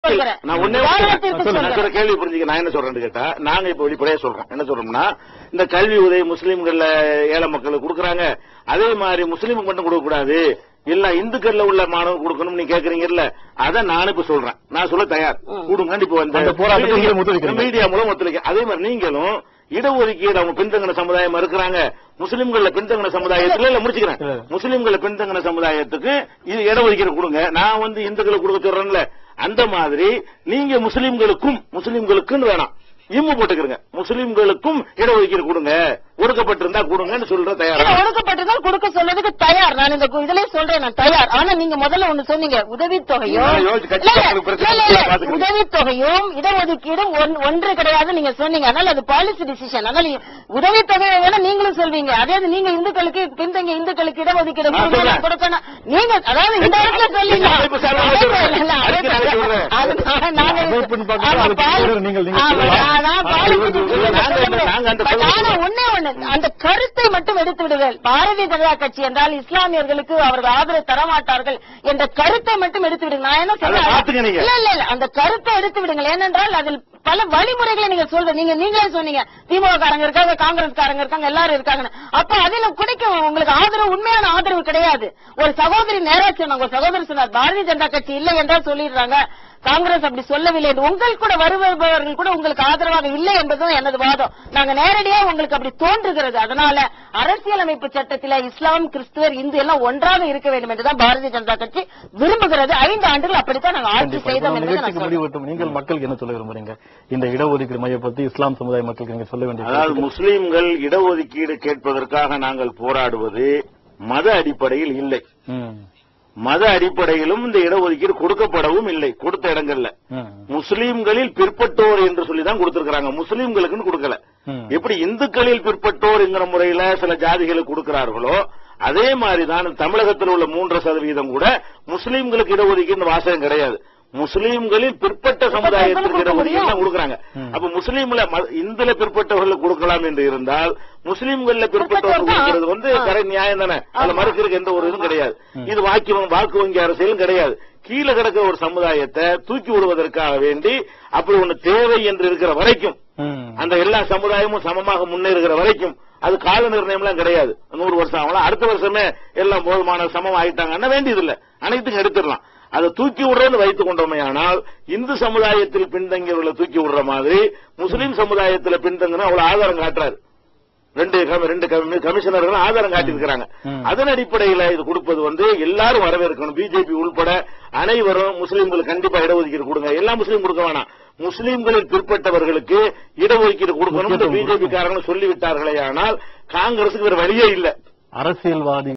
சொல்கிறேன். நான் ஒண்ணே உதாரணத்திற்கு நான் சொல்கிறேன். சொல்ற கேள்வி புரிஞ்சுக்க நான் என்ன சொல்றேன்னு கேட்டா நாங்க இப்ப வெளிப்படையா சொல்றோம் என்ன சொல்றோம்னா இந்த கல்வி உதவி முஸ்லீம்கள்ல ஏழை மக்களுக்கு கொடுக்கறாங்க அதே மாதிரி முஸ்லீமுக்கு மட்டும் கொடுக்க கூடாது இல்ல இந்துக்கள்ல உள்ள மாணவன் கொடுக்கணும் நீ கேக்குறீங்கல்ல அத நானும் இப்ப சொல்றேன் நான் சொல்ல தயார் கொடுங்கன்னு இப்ப அந்த வந்து போராட்டத்தை நீங்க ஒத்துழைக்கிறீங்க. மீடியா மூலம் ஒத்துழைக்க அதே மாதிரி நீங்களும் இடஒதுக்கீடு அவங்க பின்தங்கின சமுதாயம் இருக்கிறாங்க முஸ்லிம்கள்ல பின்தங்கின சமுதாயத்துல இல்ல முடிச்சுக்கிறேன் இல்ல. முஸ்லிம்களை பின்தங்கின சமுதாயத்துக்கு இது இடஒதுக்கீடு கொடுங்க நான் வந்து இந்துக்களுக்கு கொடுக்க சொல்றேன்ல அந்த மாதிரி நீங்க முஸ்லிம்களுக்கும் முஸ்லிம்களுக்குன்னு வேணாம் இம்மு போட்டுக்கிறங்க முஸ்லிம்களுக்கும் இடஒதுக்கீடு கொடுங்க ஒடுக்கப்பட்டிருந்தா கொடுங்கன்னு சொல்ற இல்ல, தயாரா ஒடுக்கப்பட்டதால் கொடுக்க சொன்னதுக்கு தயார் நான் இந்த இதுலயே சொல்றேன் நான் தயார் ஆனா நீங்க முதல்ல ஒண்ணு சொன்னீங்க உதவித்தொகையும் நான் யோசிச்சு கட்சி இல்ல, இல்ல, காரங்களுக்கு பிரச்சனை இல்ல, இல்ல, பாத்துக்கிறேன். உதவித்தொகையும் இடஒதுக்கீடும் ஒன்- ஒன்று கிடையாது நீங்க சொன்னீங்க அதனால அது பாலிசி டிசிஷன் அதனால நீ- உதவித்தொகையை வேணா நீங்களும் சொல்வீங்க அதே இது நீங்க இந்துக்களுக்கு பின்தங்கிய இந்துக்களுக்கு இடஒதுக்கீடு நான் கொடுக்கணும், சொல்றேன். கொடுக்கணும் நீங்க அதாவது இந்த இடத்துல சொல்லுங்க நான் அமைப்பு சார்பா அமைப்பு சொல்றேன். இல்ல, அதுக்கு நான் அமைப்பு சொல்றேன். அது நாங்க- அமைப்புன்னு பார்க்கும் ஆமா, அதுக்கு பாலி- பேரு நீங்கள் நீங்க ஆமா, சொல்லலாம். நான் நான் ஆ, பாலிசி இவருக்கு decision நாங்க சொல்ல அந்த- நாங்க அந்த முடியாது. சொல்ல ஆனா ஒண்ணே ஒண்ணு அந்த கருத்தை மட்டும் எடுத்து விடுங்கள் பாரதிய ஜனதா கட்சி என்றால் இஸ்லாமியர்களுக்கு அவர்கள் ஆதரவு தரமாட்டார்கள் என்ற கருத்தை மட்டும் எடுத்து விடுங்க நான் என்ன அதை மாத்துங்க நீங்க. இல்ல இல்ல இல்ல அந்த கருத்தை எடுத்து விடுங்கள் ஏனென்றால் அதில் பல வழிமுறைகளை நீங்க சொல்ற நீங்க நீங்களே சொன்னீங்க திமுக காரங்க இருக்காங்க காங்கிரஸ் காரங்க இருக்காங்க எல்லாரும் இருக்காங்க அப்ப அதுல குடிக்கும் உங்களுக்கு ஆதரவு உண்மையான ஆதரவு கிடையாது ஒரு சகோதரி நேரா சொன்னாங்க ஒரு சகோதரி சொன்னார் பாரதிய ஜனதா கட்சி இல்லை என்றால் சொல்லிடுறாங்க காங்கிரஸ் அப்படி சொல்லவில்லை என்று உங்கள் கூட வருபவர்கள் கூட உங்களுக்கு ஆதரவாக இல்லை என்பதும் எனது வாதம் நாங்க நேரடியா உங்களுக்கு அப்படி தோன்றுகிறது அதனால அரசியலமைப்பு சட்டத்தில இஸ்லாம் கிறிஸ்துவர் இந்து எல்லாம் ஒன்றாக இருக்க வேண்டும் என்றுதான் பாரதிய ஜனதா கட்சி விரும்புகிறது ஐந்து ஆண்டுகள் அப்படித்தான் நாங்க ஆட்சி கண்டிப்பா. இப்ப செய்தோம் நம்ம என்பதை நான் நிகழ்ச்சிக்கு சொல்றேன். முடிவட்டும் நீங்கள் மக்களுக்கு என்ன சொல்ல விரும்புறீங்க இந்த இடஒதுக்கீடு மைய பத்தி இஸ்லாம் சமுதாய மக்களுக்கு நீங்க சொல்ல வேண்டிய அதாவது கருத்துக்கள். முஸ்லிம்கள் இடஒதுக்கீடு கேட்பதற்காக நாங்கள் போராடுவது மத அடிப்படையில் இல்லை ம், மத அடிப்படையிலும் இந்த இடஒதுக்கீடு கொடுக்கப்படவும் இல்லை கொடுத்த இடங்கள்ல ம், முஸ்லிம்களில் பிற்பட்டோர் என்று சொல்லி தான் கொடுத்திருக்கிறாங்க முஸ்லிம்களுக்குன்னு கொடுக்கல ம். எப்படி இந்துக்களில் பிற்பட்டோர் என்கிற முறையில சில ஜாதிகளுக்கு கொடுக்கிறார்களோ அதே மாதிரி தான் தமிழகத்தில் உள்ள மூன்று சதவீதம் கூட முஸ்லிம்களுக்கு இடஒதுக்கீடு வாசகம் கிடையாது முஸ்லிம்களில் பிற்பட்ட சமுதாயத்திற்கு இடஒதுக்கீடு தான் கொடுக்கறாங்க அப்ப முஸ்லீம்ல ம- இந்துல பிற்பட்டவர்களுக்கு கொடுக்கலாம் என்று இருந்தால் முஸ்லிம்கள்ல பிற்பட்டவர்கள் கொடுக்கிறது வந்து கரை நியாயம் தானே அதுல மறுக்கிறதுக்கு எந்த ஒரு இதுவும் கிடையாது இது வாக்கு வாக்கு வங்கி அரசியலும் கிடையாது கீழே கிடக்கிற ஒரு சமுதாயத்தை தூக்கி விடுவதற்காக வேண்டி அப்படி ஒண்ணு தேவை என்று இருக்கிற வரைக்கும் ம். அந்த எல்லா சமுதாயமும் சமமாக முன்னேறுகிற வரைக்கும் அது கால நிர்ணயம்லாம் கிடையாது நூறு வருஷம் ஆகலாம் அடுத்த வருஷமே எல்லாம் போதுமான சமம் ஆயிட்டாங்கன்னா வேண்டியது இல்ல அனைத்துக்கும் எடுத்துடலாம் அதை தூக்கி விடுறோம்னு வைத்துக் கொண்டோமையானால் இந்து சமுதாயத்தில் பின்தங்கியவர்களை தூக்கி விடுற மாதிரி முஸ்லீம் சமுதாயத்துல பின்தங்கினா அவ்வளவு ஆதாரம் காட்டுறாரு ரெண்டு கமி- ரெண்டு கமி- கமிஷனர்கள் ஆதாரம் காட்டியிருக்கிறாங்க ம். அதன் அடிப்படையில இது கொடுப்பது வந்து எல்லாரும் வரவேற்கணும் பிஜேபி உள்பட அனைவரும் முஸ்லீம்களுக்கு கண்டிப்பா இடஒதுக்கீடு கொடுங்க எல்லா முஸ்லீம் கொடுக்க வேணாம் முஸ்லீம்களில் பிற்பட்டவர்களுக்கு இடஒதுக்கீடு கொடுக்கணும் முக்கியத்துவம் பிஜேபி காரங்க சொல்லிவிட்டார்களே ஆனால் காங்கிரசுக்கு வேற வழியே இல்ல அரசியல்வாதி